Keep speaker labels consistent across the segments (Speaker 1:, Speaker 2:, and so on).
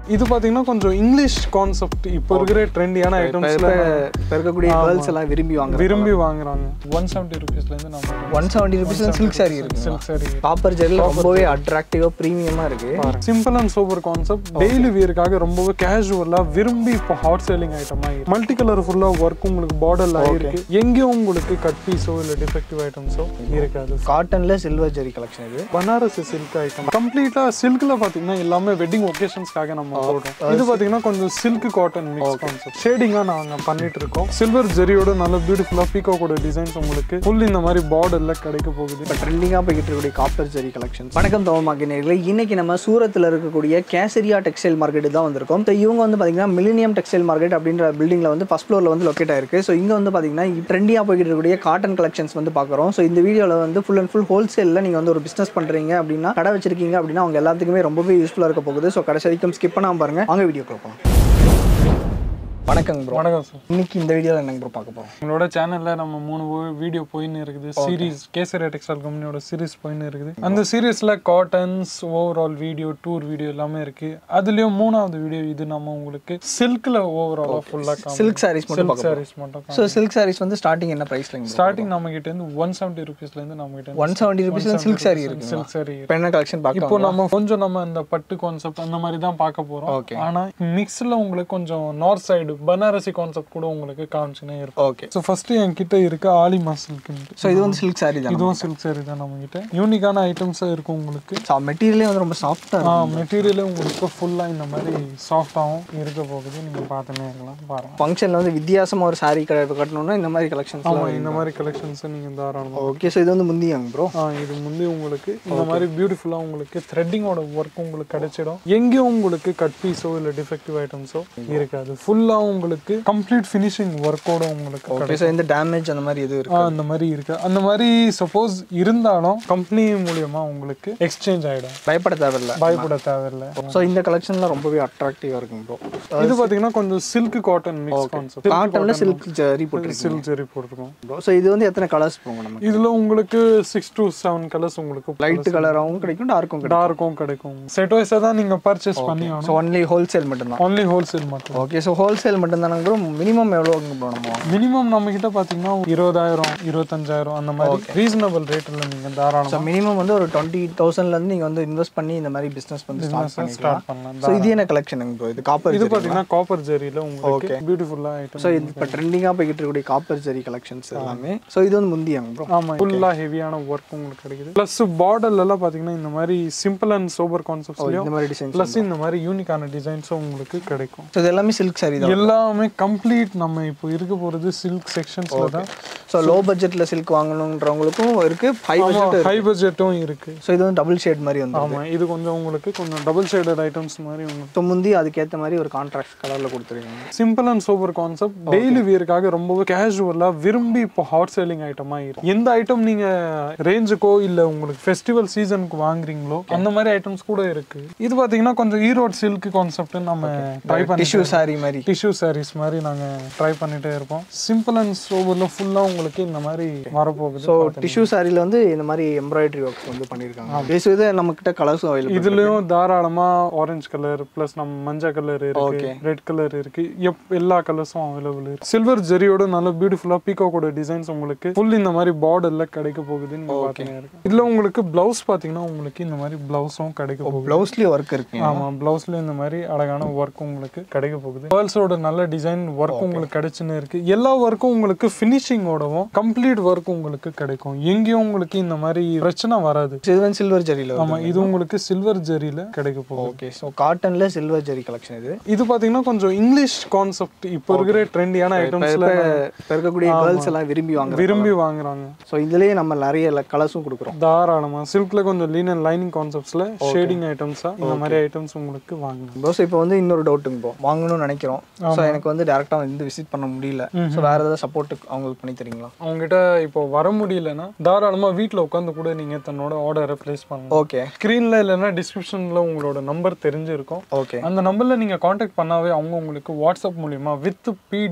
Speaker 1: இது பாத்தீங்கன்னா கொஞ்சம் இங்கிலீஷ் கான்செப்ட் இப்போ இருக்கிற ட்ரெண்டியான
Speaker 2: இப்போ
Speaker 1: ஐட்டம்ஸ்ல
Speaker 2: இப்போ இருக்கக்கூடிய கேர்ள்ஸ் எல்லாம் விரும்பி வாங்குறாங்க
Speaker 1: விரும்பி வாங்குறாங்க ஒன் செவன்ட்டி ருபீஸ்ல இருந்து நம்ம
Speaker 2: ஒன் செவன்ட்டி ருபீஸ்ல சில்க் சாரி இருக்கு
Speaker 1: சில்க் சாரி
Speaker 2: காப்பர் ஜெல் ரொம்பவே அட்ராக்டிவா ப்ரீமியமா இருக்கு
Speaker 1: simple and super concept daily வியருக்காக ரொம்பவே கேஷுவலா விரும்பி இப்போ ஹாட் சேலிங் ஐட்டமா மல்டி கலர் ஃபுல்லா ஒர்க் உங்களுக்கு பார்டர்ல இருக்கு எங்கேயும் உங்களுக்கு கட் பீஸோ இல்ல டிஃபெக்டிவ் ஐட்டம்ஸோ இருக்காது
Speaker 2: காட்டன்ல சில்வர் ஜெரி கலெக்ஷன் இது
Speaker 1: பனாரஸ் சில்க் ஐட்டம் கம்ப்ளீட்டா சில்க்ல பாத்தீங்கன்னா எல்லாமே வெட்டிங் ஒகேஷன்ஸ்க்காக நம்ம போடுறோம் இது பாத்தீங்கன்னா கொஞ்சம் சில்க் காட்டன் மிக்ஸ் கான்செப்ட் ஷேடிங்கா நாங்க பண்ணிட்டு இருக்கோம் சில்வர் ஜெரியோட நல்ல பியூட்டிஃபுல்லா பீகோக்கோட டிசைன்ஸ் உங்களுக்கு ஃபுல் இந்த மாதிரி பார்டர்ல கிடைக்க போகுது
Speaker 2: இப்போ ட்ரெண்டிங்காக போய்கிட்டு இருக்கக்கூடிய காப்பர் ஜெரி கலெக்ஷன் வணக்கம் தோமாக்கி நேர்களே இன்னைக்கு நம்ம சூரத்தில் இருக்கக்கூடிய கேசரியா டெக்ஸ்டைல் மார்க்கெட் தான் வந்திருக்கோம் ஸோ இவங்க வந்து பார்த்தீங்கன்னா மிலினியம் டெக்ஸ்டைல் மார்க்கெட் அப்படின்ற பில்டிங்கில் வந்து ஃபஸ்ட் ஃப்ளோரில் வந்து லொக்கேட் ஆயிருக்கு ஸோ இங்கே வந்து பார்த்தீங்கன்னா ட்ரெண்டியாக போய்கிட்டு இருக்கக்கூடிய காட்டன் கலெக்ஷன்ஸ் வந்து பார்க்குறோம் ஸோ இந்த வீடியோவில் வந்து ஃபுல் அண்ட் ஃபுல் ஹோல்சேலில் நீங்கள் வந்து ஒரு பிஸ்னஸ் பண்ணுறீங்க அப்படின்னா கடை வச்சிருக்கீங்க அப்படின்னா அவங்க எல்லாத்துக்குமே ரொம்பவே யூஸ்ஃபுல்லாக இருக்க போகுது ஸோ கடைசி வரைக்கும் ஸ்கிப் பண்ணாமல் பாருங்க வாங்க வீடியோ போகலாம் வணக்கங்க ப்ரோ
Speaker 1: வணக்கம் சார்
Speaker 2: இன்னைக்கு இந்த வீடியோவில் என்னங்க ப்ரோ பார்க்க போகிறோம்
Speaker 1: எங்களோட சேனல்ல நம்ம மூணு வீடியோ போயின்னு இருக்குது சீரிஸ் கேசரி டெக்ஸ்டைல் கம்பெனியோட சீரிஸ் போயின்னு இருக்குது அந்த சீரிஸ்ல cottons overall video tour video எல்லாமே இருக்கு அதுலயும் மூணாவது வீடியோ இது நம்ம உங்களுக்கு சில்க்ல ஓவராலா ஃபுல்லா
Speaker 2: சில்க் சாரீஸ் மட்டும்
Speaker 1: சில்க் சாரீஸ் மட்டும்
Speaker 2: ஸோ சில்க் சாரீஸ் வந்து ஸ்டார்டிங் என்ன ப்ரைஸ்லங்க
Speaker 1: ஸ்டார்டிங் நம்ம கிட்ட இருந்து ஒன் செவன்ட்டி ருபீஸ்ல இருந்து நம்ம கிட்ட
Speaker 2: ஒன் செவன்ட்டி ருபீஸ்ல சில்க் சாரி இருக்கு
Speaker 1: சில்க் சாரி
Speaker 2: இப்போ என்ன கலெக்ஷன் பார்க்கலாம்
Speaker 1: இப்போ நம்ம கொஞ்சம் நம்ம இந்த பட்டு கான்செப்ட் அந்த மாதிரி தான் பார்க்க போறோம்
Speaker 2: Okay.
Speaker 1: ஆனா மிக்ஸ்ல உங்களுக்கு கொஞ்சம் நார்த் சைடு பனாரசி கான்செப்ட் கூட உங்களுக்கு காமிச்சுனே இருக்கும்
Speaker 2: ஓகே
Speaker 1: ஸோ ஃபர்ஸ்ட் என்கிட்ட இருக்க ஆலிமா சில்க்
Speaker 2: ஸோ இது வந்து சில்க் சாரி தான்
Speaker 1: இதுவும் சில்க் சாரி தான் நம்ம கிட்ட யூனிக்கான ஐட்டம்ஸாக இருக்கும் உங்களுக்கு
Speaker 2: ஸோ மெட்டீரியலே வந்து ரொம்ப சாஃப்டாக இருக்கும்
Speaker 1: மெட்டீரியலே உங்களுக்கு ஃபுல்லாக இந்த மாதிரி சாஃப்டாகவும் இருக்க போகுது நீங்கள் பார்த்துனே இருக்கலாம் பாருங்க
Speaker 2: ஃபங்க்ஷனில் வந்து வித்தியாசமாக ஒரு சாரி கடை கட்டணும்னா இந்த மாதிரி கலெக்ஷன்ஸ்
Speaker 1: ஆமாம் இந்த மாதிரி கலெக்ஷன்ஸை நீங்கள் தாராளமாக
Speaker 2: ஓகே ஸோ இது வந்து முந்தியாங்க ப்ரோ
Speaker 1: ஆ இது முந்தி உங்களுக்கு இந்த மாதிரி பியூட்டிஃபுல்லாக உங்களுக்கு த்ரெட்டிங்கோட ஒர்க் உங்களுக்கு கிடைச்சிடும் எங்கேயும் உங்களுக்கு கட் பீஸோ இல்லை டிஃபெக்டிவ் ஐட்டம்ஸோ இருக்காது ஃபுல்லாக உங்களுக்கு கம்ப்ளீட் ஃபினிஷிங் ஒர்க்கோட உங்களுக்கு
Speaker 2: ஓகே ஸோ இந்த டேமேஜ் அந்த மாதிரி எதுவும்
Speaker 1: ஆ,
Speaker 2: இருக்கு
Speaker 1: அந்த மாதிரி இருக்கு அந்த மாதிரி சப்போஸ் இருந்தாலும் கம்பெனி மூலியமா உங்களுக்கு எக்ஸ்சேஞ்ச் ஆயிடும்
Speaker 2: பயப்பட தேவையில்ல
Speaker 1: பயப்பட தேவையில்லை
Speaker 2: ஸோ இந்த கலெக்ஷன்லாம் ரொம்பவே அட்ராக்டிவாக இருக்கும் ப்ரோ
Speaker 1: இது பாத்தீங்கன்னா கொஞ்சம் சில்க் காட்டன் மிக்ஸ் கான்செப்ட்
Speaker 2: காட்டனில் சில்க் ஜரி போட்டுருக்கு
Speaker 1: சில்க் ஜெரி போட்டிருக்கோம்
Speaker 2: ப்ரோ ஸோ இது வந்து எத்தனை கலர்ஸ் போங்க நமக்கு
Speaker 1: இதுல உங்களுக்கு சிக்ஸ் டு செவன் கலர்ஸ் உங்களுக்கு
Speaker 2: லைட் கலராகவும் கிடைக்கும் டார்க்கும் கிடைக்கும்
Speaker 1: டார்க்கும் கிடைக்கும் செட் வைஸா தான் நீங்க பர்ச்சேஸ் பண்ணி
Speaker 2: ஸோ ஒன்லி ஹோல்சேல் மட்டும்தான்
Speaker 1: ஒன்லி ஹோல்சேல் மட்டும்
Speaker 2: ஓகே ஸோ ஹோல்சேல் மட்டும்தானங்க ப்ரோ மினிமம் எவ்வளோங்க ப்ரோ நம்ம வாங்கணும்?
Speaker 1: மினிமம் நம்ம கிட்ட பாத்தீங்கன்னா இருபதாயிரம் இருபத்தஞ்சாயிரம் அந்த மாதிரி ரீசனபிள் ரேட்ல நீங்க தாராளமா
Speaker 2: ஸோ மினிமம் வந்து ஒரு டுவெண்ட்டி தௌசண்ட்லேருந்து நீங்கள் வந்து இன்வெஸ்ட் பண்ணி இந்த மாதிரி பிஸ்னஸ் வந்து ஸ்டார்ட் பண்ணிக்கலாம்
Speaker 1: ஸ்டார்ட் பண்ணலாம்
Speaker 2: ஸோ இது என்ன கலெக்ஷனுங்க ப்ரோ இது காப்பர்
Speaker 1: இது பாத்தீங்கன்னா காப்பர் ஜெரியில உங்களுக்கு பியூட்டிஃபுல்லா ஐட்டம்
Speaker 2: ஸோ இது இப்போ ட்ரெண்டிங்காக போய்கிட்டு இருக்கக்கூடிய காப்பர் ஜெரி கலெக்ஷன்ஸ் எல்லாமே ஸோ இது வந்து முந்தியாங்க ப்ரோ
Speaker 1: ஆமா ஃபுல்லா ஹெவியான ஒர்க் உங்களுக்கு கிடைக்குது பிளஸ் பார்டர்ல எல்லாம் பாத்தீங்கன்னா இந்த மாதிரி சிம்பிள் அண்ட் சோபர் கான்செப்ட்லயும்
Speaker 2: இந்த மாதிரி டிசைன்ஸ்
Speaker 1: பிளஸ் இந்த மாதிரி யூனிக்கான டிசைன்ஸும் உங்களுக்கு கிடைக்கும்
Speaker 2: ஸோ இது எல்லாமே சில்க் சாரி தான்
Speaker 1: எல்லாமே கம்ப்ளீட் நம்ம இப்போ இருக்க போறது சில்க் செக்ஷன்ஸ்ல தான்
Speaker 2: ஸோ லோ பட்ஜெட்டில் சில்க் வாங்கணுன்றவங்களுக்கும் இருக்கு ஹை பட்ஜெட்
Speaker 1: ஹை பட்ஜெட்டும் இருக்கு
Speaker 2: ஸோ இது வந்து டபுள் ஷேட் மாதிரி வந்து
Speaker 1: ஆமா இது கொஞ்சம் உங்களுக்கு கொஞ்சம் டபுள் ஷேடட் ஐட்டம்ஸ் மாதிரி உங்களுக்கு
Speaker 2: ஸோ முந்தி அதுக்கேற்ற மாதிரி ஒரு கான்ட்ராக்ட் கலரில் கொடுத்துருக்கீங்க
Speaker 1: simple and super concept daily வியருக்காக ரொம்பவே கேஷுவலா விரும்பி இப்போ ஹாட் சேலிங் ஐட்டமா இருக்கு எந்த ஐட்டம் நீங்க ரேஞ்சுக்கோ இல்ல உங்களுக்கு ஃபெஸ்டிவல் சீசனுக்கு வாங்குறீங்களோ அந்த மாதிரி ஐட்டம்ஸ் கூட இருக்கு இது பாத்தீங்கன்னா கொஞ்சம் ஈரோட் சில்க் கான்செப்ட் நம்ம ட்ரை பண்ணி
Speaker 2: டிஷ்யூ சாரி மாதிரி
Speaker 1: டிஷ்யூ சாரீஸ் மாதிரி நாங்க ட்ரை பண்ணிட்டே இருப்போம் சிம்பிள் அண்ட் சோபர்ல ஃபுல்லா உங்களுக்கு இந்த மாதிரி வரப்போகுது
Speaker 2: ஸோ டிஷ்யூ சாரியில் வந்து இந்த மாதிரி எம்ப்ராய்டரி ஒர்க்ஸ் வந்து பண்ணியிருக்காங்க பேஸ் இது நம்மக்கிட்ட கலர்ஸும் அவைலபிள்
Speaker 1: இதுலயும் தாராளமா ஆரஞ்சு கலர் பிளஸ் நம்ம மஞ்சள் கலர் இருக்கு ரெட் கலர் இருக்கு எப் எல்லா கலர்ஸும் அவைலபிள் இருக்கு சில்வர் ஜெரியோட நல்ல பியூட்டிஃபுல்லா பீகாக்கோட டிசைன்ஸ் உங்களுக்கு ஃபுல் இந்த மாதிரி பார்டர்ல கிடைக்க போகுது நீங்க பாத்தீங்கன்னா இருக்கு இதுல உங்களுக்கு பிளவுஸ் பாத்தீங்கன்னா உங்களுக்கு இந்த மாதிரி பிளவுஸும் கிடைக்க போகுது
Speaker 2: ப்ளவுஸ்லேயே ஒர்க் இருக்கு
Speaker 1: ஆமா பிளவுஸ்ல இந்த மாதிரி அழகான ஒர்க் உங்களுக்கு கிடைக்க போகுது கேர்ள்ஸோட நல்ல டிசைன் ஒர்க் உங்களுக்கு கிடைச்சுன்னு இருக்கு எல்லா ஒர்க்கும் உங்களுக்கு ஃபினிஷிங்கோடவும் கம்ப்ளீட் ஒர்க் உங்களுக்கு கிடைக்கும் எங்கேயும் உங்களுக்கு இந்த மாதிரி பிரச்சனை வராது
Speaker 2: இது வந்து சில்வர் ஜரியில்
Speaker 1: ஆமா இது உங்களுக்கு சில்வர் ஜெரியில கிடைக்க போகுது
Speaker 2: ஓகே ஸோ காட்டனில் சில்வர் ஜரி கலெக்ஷன் இது
Speaker 1: இது பாத்தீங்கன்னா கொஞ்சம் இங்கிலீஷ் கான்செப்ட் இப்போ இருக்கிற ட்ரெண்டியான ஐட்டம்ஸ்ல
Speaker 2: இப்போ இருக்கக்கூடிய கேர்ள்ஸ் எல்லாம் விரும்பி வாங்குறாங்க
Speaker 1: விரும்பி வாங்குறாங்க
Speaker 2: ஸோ இதுலேயே நம்ம நிறைய கலர்ஸும் கொடுக்குறோம்
Speaker 1: தாராளமா சில்க்ல கொஞ்சம் லீன் அண்ட் லைனிங் கான்செப்ட்ஸ்ல ஷேடிங் ஐட்டம்ஸா இந்த மாதிரி ஐட்டம்ஸ் உங்களுக்கு வாங்கலாம்
Speaker 2: ப்ரோஸ் இப்போ வந்து இன்னொரு டவுட்டுங்க ப்ரோ வாங்கணும்னு நினைக்கிறோம் ஸோ எனக்கு வந்து டேரெக்டாக வந்து விசிட் பண்ண முடியல ஸோ வேறு ஏதாவது சப்போர்ட் அவங்களுக்கு பண்ணி தரீங்களா
Speaker 1: அவங்ககிட்ட இப்போ வர முடியலன்னா தாராளமா வீட்ல உட்காந்து கூட நீங்க தன்னோட ஆர்டரை பிளேஸ் பண்ணலாம்
Speaker 2: ஓகே
Speaker 1: ஸ்க்ரீன்ல இல்லைன்னா டிஸ்கிரிப்ஷன்ல உங்களோட நம்பர் தெரிஞ்சிருக்கும்
Speaker 2: ஓகே
Speaker 1: அந்த நம்பர்ல நீங்க காண்டாக்ட் பண்ணாவே அவங்க உங்களுக்கு வாட்ஸ்அப் மூலியமா with PDF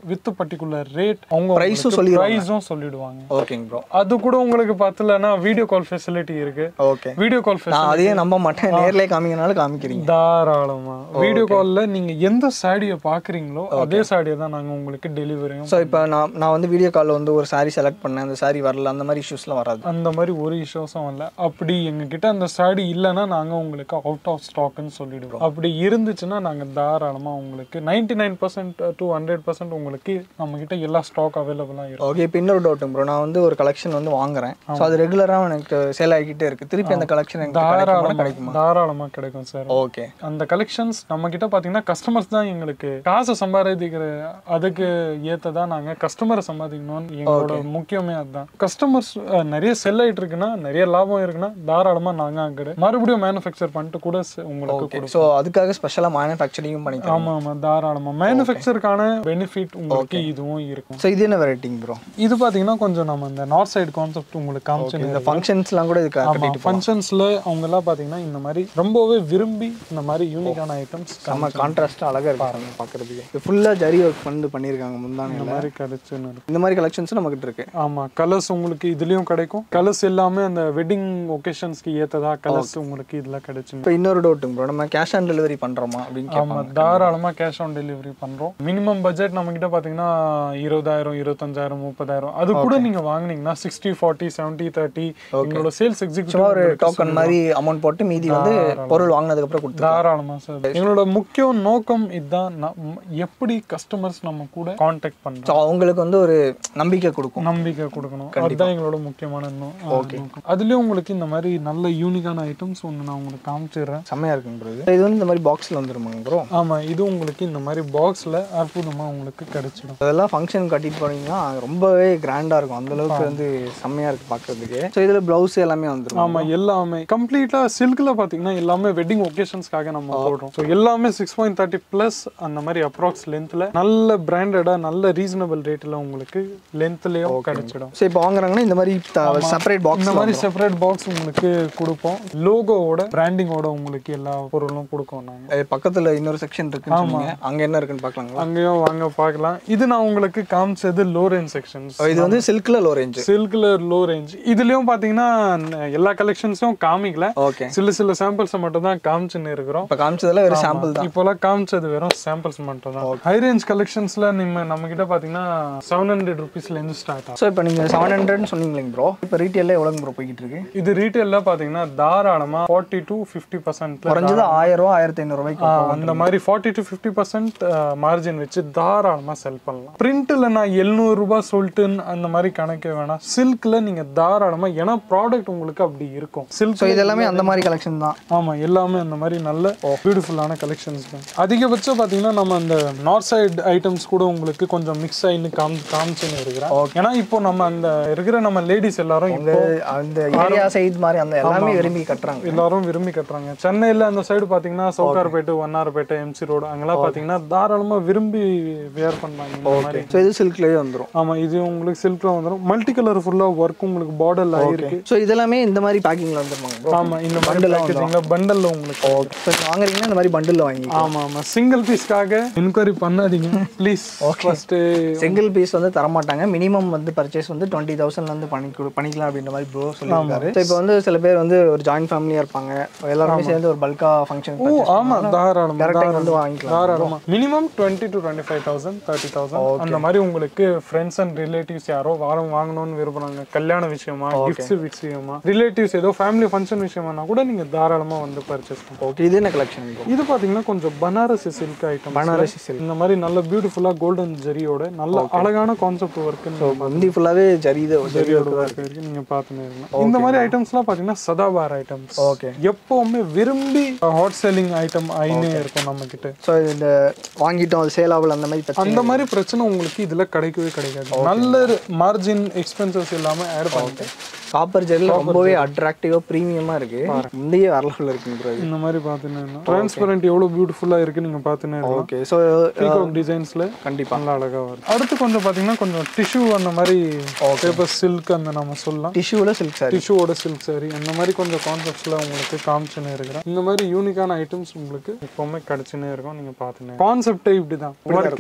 Speaker 1: with particular rate அவங்க
Speaker 2: Price-உம்
Speaker 1: ப்ரைஸும் சொல்லிடுவாங்க
Speaker 2: ஓகேங்க ப்ரோ
Speaker 1: அது கூட உங்களுக்கு பத்தலன்னா வீடியோ கால் ஃபெசிலிட்டி இருக்கு
Speaker 2: ஓகே
Speaker 1: வீடியோ கால்
Speaker 2: நான் அதையே நம்ப மாட்டேன் நேர்லயே காமிங்கனாலும் காமிக்கிறீங்க
Speaker 1: தாராளமா வீடியோ கால்ல நீங்க எந்த சாடியை பாக்குறீங்களோ அதே சாடியை தான் நாங்க உங்களுக்கு டெலிவரியும்
Speaker 2: ஸோ இப்போ நான் நான் வந்து வீடியோ காலில் வந்து ஒரு saree செலக்ட் பண்ணேன் அந்த saree வரல அந்த மாதிரி இஷ்யூஸ்லாம் வராது
Speaker 1: அந்த மாதிரி ஒரு இஷ்யூஸும் இல்லை அப்படி எங்ககிட்ட அந்த சாடி இல்லைன்னா நாங்க உங்களுக்கு அவுட் ஆஃப் ஸ்டாக்னு சொல்லிடுவோம் அப்படி இருந்துச்சுன்னா நாங்க தாராளமா உங்களுக்கு ninety nine percent to hundred percent உங்களுக்கு நம்ம கிட்ட எல்லா ஸ்டாக் அவைலபிளா இருக்கும்
Speaker 2: ஓகே இப்போ இன்னொரு டவுட்டுங்க ப்ரோ நான் வந்து ஒரு கலெக்ஷன் வந்து வாங்குறேன் ஸோ அது ரெகுலராக எனக்கு சேல் ஆகிக்கிட்டே இருக்கு திருப்பி அந்த கலெக்ஷன் எனக்கு கிடைக்குமா?
Speaker 1: தாராளமா தாராளமா கிடைக்கும் சார்
Speaker 2: ஓகே
Speaker 1: அந்த கலெக்ஷன்ஸ் நம்ம கிட்ட பாத்தீங்கன்னா கஸ்டமர்ஸ் தான் எங்களுக்கு காசை சம்பாதிக்கிற அதுக்கு ஏத்ததா நாங்க கஸ்டமரை சம்பாதிக்கணும்னு எங்களோட முக்கியமே அதுதான் கஸ்டமர்ஸ் நிறைய செல் ஆயிட்டு இருக்குன்னா நிறைய லாபம் இருக்குன்னா தாராளமா நாங்க அங்க மறுபடியும் மேனுஃபேக்சர் பண்ணிட்டு கூட ச- உங்களுக்கு
Speaker 2: ஓகே ஸோ அதுக்காக ஸ்பெஷலாக மேனுஃபேக்சரிங்கும் பண்ணிக்கலாம்
Speaker 1: ஆமா ஆமா தாராளமா மேனுஃபேக்சருக்கான பெனிஃபிட் உங்களுக்கு இதுவும் இருக்கும்
Speaker 2: ஸோ இது என்ன வெரைட்டிங் ப்ரோ
Speaker 1: இது பாத்தீங்கன்னா கொஞ்சம் நம்ம இந்த நார்த் சைடு கான்செப்ட் உங்களுக்கு காமிச்சு
Speaker 2: இந்த ஃபங்க்ஷன்ஸ்லாம் கூட இதுக்கு கட்டிட்டு
Speaker 1: ஃபங்க்ஷன்ஸ்ல அவங்க எல்லாம் பாத்தீங்கன்னா இந்த மாதிரி ரொம்பவே விரும்பி இந்த மாதிரி யூனிக்கான ஐட்டம்ஸ்
Speaker 2: செம்ம கான்ட்ராஸ்ட்டாக அழகாக இருக்காங்க பார்க்குறதுக்கு இது ஃபுல்லாக ஜரி ஒர்க் வந்து பண்ணியிருக்காங்க முந்தானே
Speaker 1: இந்த மாதிரி கிடைச்சுன்னு இருக்கு
Speaker 2: இந்த மாதிரி கலெக்ஷன்ஸும் நம்மகிட்ட இருக்கு
Speaker 1: ஆமா கலர்ஸ் உங்களுக்கு இதுலயும் கிடைக்கும் கலர்ஸ் எல்லாமே அந்த வெட்டிங் ஒகேஷன்ஸ்க்கு ஏத்ததா கலர்ஸ் உங்களுக்கு இதுல கிடைச்சுன்னு
Speaker 2: இப்போ இன்னொரு டவுட்டுங்க ப்ரோ நம்ம கேஷ் ஆன் டெலிவரி பண்ணுறோமா அப்படின்னு
Speaker 1: ஆமா
Speaker 2: கேட்பாங்க
Speaker 1: தாராளமா கேஷ் ஆன் டெலிவரி பண்றோம் மினிமம் பட்ஜெட் நம்ம கிட்ட பாத்தீங்கன்னா இருபதாயிரம் இருபத்தஞ்சாயிரம் முப்பதாயிரம் அது கூட நீங்க வாங்குனீங்கன்னா சிக்ஸ்டி ஃபார்ட்டி செவன்ட்டி தேர்ட்டி எங்களோட சேல்ஸ்
Speaker 2: சும்மா ஒரு
Speaker 1: எக்ஸிக்யூட்டிவ்
Speaker 2: டோக்கன் மாதிரி அமௌண்ட் போட்டு மீதி வந்து பொருள் வாங்கினதுக்கப்புறம் கொடுத்து
Speaker 1: தாராளமா சார் எங்களோட முக்கிய நோக்கம் இதுதான் நம்- எப்படி கஸ்டமர்ஸ் நம்ம கூட காண்டாக்ட் பண்றோம்
Speaker 2: ஸோ அவங்களுக்கு வந்து ஒரு நம்பிக்கை கொடுக்கும்
Speaker 1: நம்பிக்கை கொடுக்கணும் அதுதான் எங்களோட முக்கியமான நோ- நோக்கம் அதுலயும் உங்களுக்கு இந்த மாதிரி நல்ல யூனிக்கான ஐட்டம்ஸ் ஒன்று நான் உங்களுக்கு காமிச்சிடுறேன்
Speaker 2: செம்மையாக இருக்குங்க ப்ரோ இது இது வந்து இந்த மாதிரி பாக்ஸில் வந்துருமாங்க ப்ரோ
Speaker 1: ஆமா இது உங்களுக்கு இந்த மாதிரி பாக்ஸ்ல அற்புதமா உங்களுக்கு கிடைச்சிடும்
Speaker 2: அதெல்லாம் ஃபங்க்ஷன் கட்டிட்டு போனீங்கன்னா ரொம்பவே கிராண்டாக இருக்கும் அந்த அளவுக்கு வந்து செம்மையாக இருக்கு பார்க்கறதுக்கு ஸோ இதில் ப்ளவுஸ் எல்லாமே வந்துரும்
Speaker 1: ஆமா எல்லாமே கம்ப்ளீட்டா சில்க்ல பாத்தீங்கன்னா எல்லாமே வெட்டிங் ஒகேஷன்ஸ்க்காக நம்ம போடுறோம் ஸோ எல்லாமே சிக்ஸ் பாயிண்ட் தேர்ட்டி பிளஸ் அந்த மாதிரி அப்ராக்ஸ் லென்த்ல நல்ல பிராண்டடா நல்ல ரீசனபிள் ரேட்ல உங்களுக்கு லென்த்லயும் கிடைச்சிடும்
Speaker 2: ஸோ இப்போ வாங்குறாங்கன்னா இந்த மாதிரி செப்பரேட் பாக்ஸ்
Speaker 1: இந்த மாதிரி செப்பரேட் பாக்ஸ் உங்களுக்கு கொடுப்போம் லோகோவோட பிராண்டிங்கோட உங்களுக்கு எல்லா பொருளும் கொடுப்போம் நாங்க
Speaker 2: பக்கத்தில் இன்னொரு செக்ஷன் இருக்குன்னு சொன்னீங்க அங்கே என்ன இருக்குன்னு பார்க்கலாங்களா
Speaker 1: அங்கேயும் வாங்க பார்க்கலாம் இது நான் உங்களுக்கு காமிச்சது லோ ரேஞ்ச் செக்ஷன்ஸ்
Speaker 2: இது வந்து சில்கில் லோ ரேஞ்சு
Speaker 1: சில்க்ல லோ ரேஞ்ச் இதுலயும் பாத்தீங்கன்னா ந- எல்லா கலெக்ஷன்ஸும் காமிக்கல
Speaker 2: ஓகே
Speaker 1: சில சில சாம்பிள்ஸ் மட்டும் தான் காமிச்சுன்னு இருக்கிறோம்
Speaker 2: இப்போ காமிச்சதெல்லாம் வெறும் சாம்பிள் தான்
Speaker 1: இப்போலாம் காமிச்சது வெறும் சாம்பிள்ஸ் மட்டும் தான் ஹை ரேஞ்ச் கலெக்ஷன்ஸ்ல நம்ம நம்ம கிட்ட பாத்தீங்கன்னா செவன் ஹண்ட்ரட் ருபீஸ்ல இருந்து ஸ்டார்ட் ஆகும்
Speaker 2: ஸோ இப்போ நீங்கள் செவன் ஹண்ட்ரட்னு சொன்னீங்களேங்க ப்ரோ இப்போ ரீட்டெயிலில் எவ்வளோங்க ப்ரோ போய்கிட்டு இருக்கு
Speaker 1: இது ரீட்டைல்ல பாத்தீங்கன்னா தாராளமா ஃபார்ட்டி டு ஃபிஃப்டி பர்சன்ட்
Speaker 2: குறைஞ்சது ஆயிரம் ரூபா ஆயிரத்தி ஐநூறுரூவாய்க்கு
Speaker 1: அந்த மாதிரி forty to fifty percent margin வச்சு தாராளமா செல் பண்ணலாம் பிரிண்ட்ல நான் எழுநூறு ரூபாய் சொல்லிட்டு அந்த மாதிரி கணக்கே வேணாம் சில்க்ல நீங்க தாராளமா ஏன்னா ப்ராடக்ட் உங்களுக்கு அப்படி இருக்கும் சில்க்
Speaker 2: ஸோ இது எல்லாமே அந்த மாதிரி கலெக்ஷன் தான்
Speaker 1: ஆமா எல்லாமே அந்த மாதிரி நல்ல பியூட்டிஃபுல்லான கலெக்ஷன்ஸ் தான் அதிகபட்சம் பாத்தீங்கன்னா நம்ம அந்த நார்த் சைடு ஐட்டம்ஸ் கூட உங்களுக்கு கொஞ்சம் மிக்ஸ் ஆயின்னு காமி காமிச்சுன்னு இருக்கிறேன் ஏன்னா இப்போ நம்ம அந்த இருக்கிற நம்ம லேடிஸ் எல்லாரும் இப்போ
Speaker 2: அந்த ஏரியா சைடு மாதிரி அந்த எல்லாமே விரும்பி கட்டுறாங்க
Speaker 1: எல்லாரும் விரும்பி கட்டுறாங்க சென்னையில அந்த சைடு பாத்தீங்கன்னா சவுகார்பேட்டு வண்ணாரப்பேட்டை எம்சி ரோடு அங்கெல்லாம் பாத்தீங்கன்னா தாராளமா விரும்பி வேர் பண்றாங்க இந்த மாதிரி
Speaker 2: ஸோ இது சில்க்லேயே வந்துடும்
Speaker 1: ஆமா இது உங்களுக்கு சில்க்ல வந்துடும் மல்டி கலர் ஃபுல்லா ஒர்க் உங்களுக்கு பார்டர்ல ஆயிருக்கு
Speaker 2: ஸோ இதெல்லாமே இந்த மாதிரி பேக்கிங்கில் வந்துருமாங்க ப்ரோ
Speaker 1: ஆமா இந்த மாதிரி பேக்கேஜிங்ல பண்டல்ல உங்களுக்கு
Speaker 2: ஸோ வாங்குறீங்கன்னா இந்த மாதிரி பண்டில் வாங்கி
Speaker 1: ஆமா ஆமா சிங்கிள் பீஸ்க்காக என்கொயரி பண்ணாதீங்க ப்ளீஸ் ஃபர்ஸ்ட்
Speaker 2: சிங்கிள் பீஸ் வந்து தரமாட்டாங்க மினிமம் வந்து பர்ச்சேஸ் வந்து டுவெண்ட்டி தௌசண்ட்லேருந்து பண்ணி கொடு- பண்ணிக்கலாம் அப்படின்ற மாதிரி ப்ரோ சொல்லியிருக்காரு ஸோ இப்போ வந்து சில பேர் வந்து ஒரு ஜாயின்ட் ஃபேமிலியாக இருப்பாங்க எல்லாருமே சேர்ந்து ஒரு பல்கா ஃபங்க்ஷன்
Speaker 1: ஓ ஆமா தாராளமா
Speaker 2: டேரக்டாக வந்து வாங்கிக்கலாம்
Speaker 1: தாராளமா minimum twenty to twenty five thousand thirty thousand அந்த மாதிரி உங்களுக்கு ஃப்ரெண்ட்ஸ் அண்ட் ரிலேட்டிவ்ஸ் யாரோ வாரம் வாங்கணும்னு விரும்புறாங்க கல்யாண விஷயமா கிஃப்ட்ஸ் விஷயமா ரிலேட்டிவ்ஸ் ஏதோ ஃபேமிலி ஃபங்க்ஷன் விஷயமானா கூட நீங்க தாராளமா வந்து பர்ச்சேஸ் பண்ணலாம்
Speaker 2: ஓகே இது என்ன கலெக்ஷன் ப்ரோ
Speaker 1: இது பாத்தீங்கன்னா கொஞ்சம் Banarasi silk item
Speaker 2: Banarasi silk.
Speaker 1: இந்த மாதிரி நல்ல பியூட்டிஃபுல்லா கோல்டன் ஜெரியோட நல்ல அழகான கான்செப்ட் ஒர்க்குன்னு
Speaker 2: முந்தி ஃபுல்லாகவே ஜரி இது ஜரி
Speaker 1: ஜெரியோட ஒர்க் இருக்கு நீங்க பாத்துனே இருக்கலாம் இந்த மாதிரி ஐட்டம்ஸ்லாம் பாத்தீங்கன்னா சதாபார் ஐட்டம்ஸ்
Speaker 2: ஓகே
Speaker 1: எப்பவுமே விரும்பி ஹாட் செல்லிங் ஐட்டம் ஆயினே இருக்கும் நம்ம கிட்ட
Speaker 2: ஸோ இந்த வாங்கிட்டோம் அது சேல் ஆகல அந்த மாதிரி பிரச்சனை
Speaker 1: அந்த மாதிரி பிரச்சனை உங்களுக்கு இதுல கிடைக்கவே கிடைக்காது நல்ல மார்ஜின் எக்ஸ்பென்சஸ் இல்லாம ஆட் பண்ணிட்டு
Speaker 2: காப்பர் ஜெரியில் ரொம்பவே அட்ராக்டிவாக ப்ரீமியமாக இருக்கு முந்தைய வரலாறு இருக்குங்க ப்ரோ
Speaker 1: இந்த மாதிரி பாத்துனேன்னா டிரான்ஸ்பரண்ட் எவ்வளவு பியூட்டிஃபுல்லா இருக்கு நீங்க பாத்துனே இருக்கலாம்
Speaker 2: ஓகே ஸோ
Speaker 1: பீகாக் டிசைன்ஸ்ல
Speaker 2: கண்டிப்பாக
Speaker 1: நல்லா அழகா வருது அடுத்து கொஞ்சம் பாத்தீங்கன்னா கொஞ்சம் டிஷ்யூ அந்த மாதிரி பேப்பர் சில்க் அந்த நம்ம சொல்லலாம்
Speaker 2: டிஷ்யூவில் சில்க் சாரி
Speaker 1: டிஷ்யூவோட சில்க் சாரி அந்த மாதிரி கொஞ்சம் கான்செப்ட்ஸ்ல உங்களுக்கு காமிச்சுன்னு இருக்கிறேன் இந்த மாதிரி யூனிக்கான ஐட்டம்ஸ் உங்களுக்கு எப்பவுமே கிடைச்சுன்னே இருக்கும் நீங்க பாத்துனே கான்செப்டே இப்படிதான் ஒர்க்கே இப்படிதான்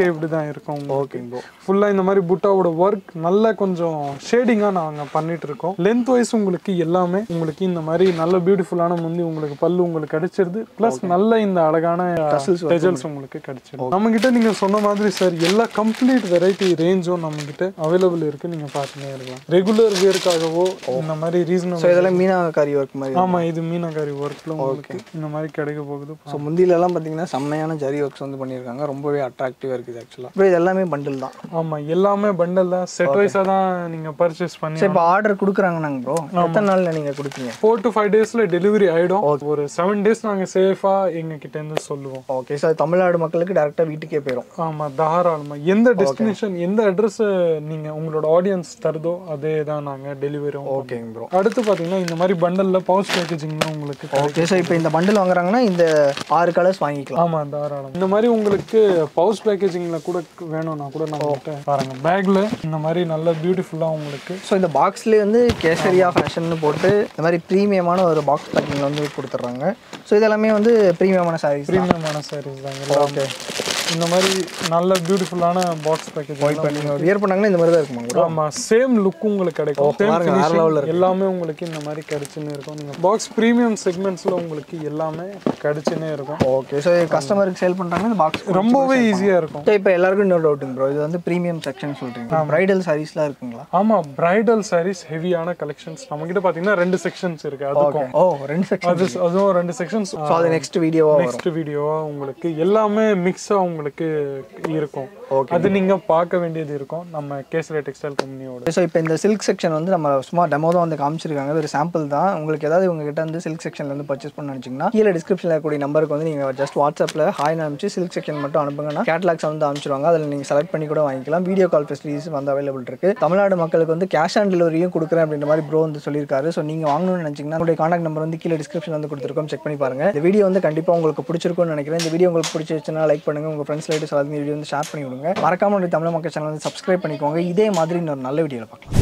Speaker 1: இருக்கும்
Speaker 2: ஓகேங்க ப்ரோ
Speaker 1: ஃபுல்லாக இந்த மாதிரி புட்டாவோட ஒர்க் நல்லா கொஞ்சம் ஷேடிங்காக நாங்கள் பண்ணிட்டு இருக்கோம் லென்த் வைஸ் உங்களுக்கு எல்லாமே உங்களுக்கு இந்த மாதிரி நல்ல பியூட்டிஃபுல்லான முந்தி உங்களுக்கு பல்லு உங்களுக்கு கிடைச்சிருது ப்ளஸ் நல்ல இந்த அழகான டெஜல்ஸ் உங்களுக்கு கிடைச்சிடும் நம்ம கிட்ட நீங்க சொன்ன மாதிரி சார் எல்லா கம்ப்ளீட் வெரைட்டி ரேஞ்சும் நம்ம கிட்ட அவைலபிள் இருக்கு நீங்க பார்த்துட்டே இருக்கலாம் ரெகுலர் வேர்க்காகவோ இந்த மாதிரி
Speaker 2: ஸோ
Speaker 1: ரீசனபிள்
Speaker 2: இதெல்லாம் மீனாக்காரி ஒர்க் மாதிரி
Speaker 1: ஆமா இது மீனகாரி ஒர்க்ல உங்களுக்கு இந்த மாதிரி கிடைக்க போகுது
Speaker 2: ஸோ முந்திலெல்லாம் பார்த்தீங்கன்னா செம்மையான ஜரி ஒர்க்ஸ் வந்து பண்ணியிருக்காங்க ரொம்பவே அட்ராக்டிவாக இருக்குது ஆக்சுவலாக இப்போ இது எல்லாமே பண்டில் தான்
Speaker 1: ஆமா எல்லாமே பண்டல் தான் செட் வைஸா தான் நீங்க பர்ச்சேஸ் பண்ணி
Speaker 2: சரி இப்போ ஆர்டர் கொடுக்குறாங்க நாங்கள் ப்ரோ எத்தனை நாளில் நீங்கள் கொடுப்பீங்க
Speaker 1: ஃபோர் டு ஃபைவ் டேஸ்ல டெலிவரி ஆயிடும் ஒரு செவன் டேஸ் நாங்க சேஃபா எங்க கிட்ட இருந்து சொல்லுவோம்
Speaker 2: ஓகே சார் தமிழ்நாடு மக்களுக்கு டேரெக்டாக வீட்டுக்கே போயிடும்
Speaker 1: ஆமா தாராளமா எந்த டெஸ்டினேஷன் எந்த அட்ரஸ் நீங்க உங்களோட ஆடியன்ஸ் தருதோ அதே தான் நாங்க டெலிவரி
Speaker 2: ஓகேங்க ப்ரோ
Speaker 1: அடுத்து பாத்தீங்கன்னா இந்த மாதிரி பண்டல்ல பவுச் பேக்கேஜிங்ல உங்களுக்கு
Speaker 2: ஓகே சார் இப்போ இந்த பண்டில் வாங்குறாங்கன்னா இந்த ஆறு கலர்ஸ் வாங்கிக்கலாம்
Speaker 1: ஆமா தாராளம் இந்த மாதிரி உங்களுக்கு பவுச் பேக்கேஜிங்ல கூட வேணும்னா கூட நம்ம கிட்ட பாருங்க பேக்ல இந்த மாதிரி நல்ல பியூட்டிஃபுல்லா உங்களுக்கு
Speaker 2: ஸோ இந்த பாக்ஸ்லேயே வந்து கேசரியா ஃபேஷன் போட்டு இந்த மாதிரி ப்ரீமியமான ஒரு பாக்ஸ் பேக்கிங்கில் வந்து கொடுத்துட்றாங்க ஸோ இதெல்லாமே வந்து ப்ரீமியமான சாரீஸ்
Speaker 1: ப்ரீமியமான சாரீஸ் தாங்க ஓகே இந்த மாதிரி நல்ல பியூட்டிஃபுல்லான பாக்ஸ் பேக்கேஜ்
Speaker 2: இப்போ நீங்கள் வியர் பண்ணாங்கன்னா இந்த மாதிரி தான் இருக்குமா bro?
Speaker 1: ஆமா சேம் லுக் உங்களுக்கு கிடைக்கும் Same
Speaker 2: பாருங்க, வேற
Speaker 1: finishing
Speaker 2: level ல
Speaker 1: எல்லாமே உங்களுக்கு இந்த மாதிரி கிடைச்சுன்னு இருக்கும் நீங்க பாக்ஸ் ப்ரீமியம் செக்மெண்ட்ஸ்ல உங்களுக்கு எல்லாமே கிடைச்சுன்னே இருக்கும்
Speaker 2: ஓகே ஸோ கஸ்டமருக்கு சேல் பண்ணுறாங்க இந்த பாக்ஸ்
Speaker 1: ரொம்பவே ஈஸியா இருக்கும்
Speaker 2: ஸோ இப்போ எல்லாருக்கும் இன்னொரு டவுட்டுங்க ப்ரோ இது வந்து ப்ரீமியம் செக்ஷன் சொல்கிறீங்க ப்ரைடல் சாரீஸ்லாம் இருக்குங்களா
Speaker 1: ஆமா பிரைடல் சாரீஸ் ஹெவியான கலெக்ஷன்ஸ் நம்ம கிட்ட பாத்தீங்கன்னா ரெண்டு செக்ஷன்ஸ் இருக்கு அதுக்கும்
Speaker 2: ஓ ரெண்டு செக்ஷன்
Speaker 1: அது அதுவும் ரெண்டு செக்ஷன்ஸ்
Speaker 2: ஸோ அது நெக்ஸ்ட் வீடியோவாக வரும்
Speaker 1: நெக்ஸ்ட் வீடியோவா உங்களுக்கு எல்லாமே மிக்ஸா உங்களுக்கு இருக்கும் அது நீங்க பார்க்க வேண்டியது இருக்கும் நம்ம கேசரி டெக்ஸ்டைல் கம்பெனியோட
Speaker 2: ஸோ இப்போ இந்த சில்க் செக்ஷன் வந்து நம்ம சும்மா டெமோ தான் வந்து காமிச்சிருக்காங்க இது ஒரு சாம்பிள் தான் உங்களுக்கு ஏதாவது உங்ககிட்ட வந்து சில்க் செக்ஷன்ல வந்து பர்ச்சேஸ் பண்ண நினச்சிங்கன்னா கீழே டிஸ்கிரிப்ஷனில் இருக்கக்கூடிய நம்பருக்கு வந்து நீங்கள் ஜஸ்ட் வாட்ஸ்அப்பில் ஹாய் அனுப்பிச்சு சில்க் செக்ஷன் மட்டும் அனுப்புங்கன்னா கேட்லாக்ஸ் வந்து அனுப்பிச்சிருவாங்க அதில் நீங்கள் செலக்ட் பண்ணி கூட வாங்கிக்கலாம் வீடியோ கால் ஃபெசிலிட்டிஸ் வந்து அவைலபிள் இருக்கு தமிழ்நாடு மக்களுக்கு வந்து கேஷ் ஆன் டெலிவரியும் கொடுக்குறேன் அப்படின்ற மாதிரி ப்ரோ வந்து சொல்லியிருக்காரு ஸோ நீங்கள் வாங்கணும்னு நினச்சிங்கன்னா உங்களுடைய காண்டாக்ட் நம்பர் வந்து கீழே டிஸ்கிரிப்ஷன் வந்து கொடுத்துருக்கோம் செக் பண்ணி பாருங்க இந்த வீடியோ வந்து கண்டிப்பாக உங்களுக்கு பிடிச்சிருக்கும்னு நினைக்கிறேன் இந்த வீடியோ உங்களுக்கு பிடிச்சிருச்சுன்னா லைக் பண்ணுங்க உங்கள் ஃப்ரெண்ட்ஸ் லைட்டு எல்லாத்தையும் வீடியோ வந்து ஷேர் பண்ணி விடுங்க மறக்காம நம்முடைய தமிழ் மக்கள் சேனல் வந்து சப்ஸ்கிரைப் பண்ணிக்கோங்க இதே மாதிரி இன்னொரு நல்ல வீடியோவில் பார்க்கலாம்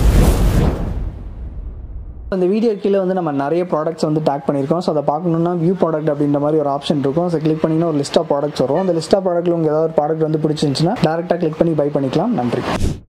Speaker 2: இந்த வீடியோ கீழே வந்து நம்ம நிறைய ப்ராடக்ட்ஸ் வந்து டேக் பண்ணியிருக்கோம் ஸோ அதை பார்க்கணுன்னா வியூ ப்ராடக்ட் அப்படின்ற மாதிரி ஒரு ஆப்ஷன் இருக்கும் ஸோ கிளிக் பண்ணிங்கன்னா ஒரு லிஸ்ட் ஆஃப் ப்ராடக்ட்ஸ் வரும் அந்த லிஸ்ட் ஆஃப் ப்ராடக்ட்டில் உங்களுக்கு ஏதாவது ஒரு ப்ராடக்ட் வந்து பிடிச்சிருந்துச்சுன்னா டேரெக்டாக கிளிக் பண்ணி பை பண்ணிக்கலாம் நன்றி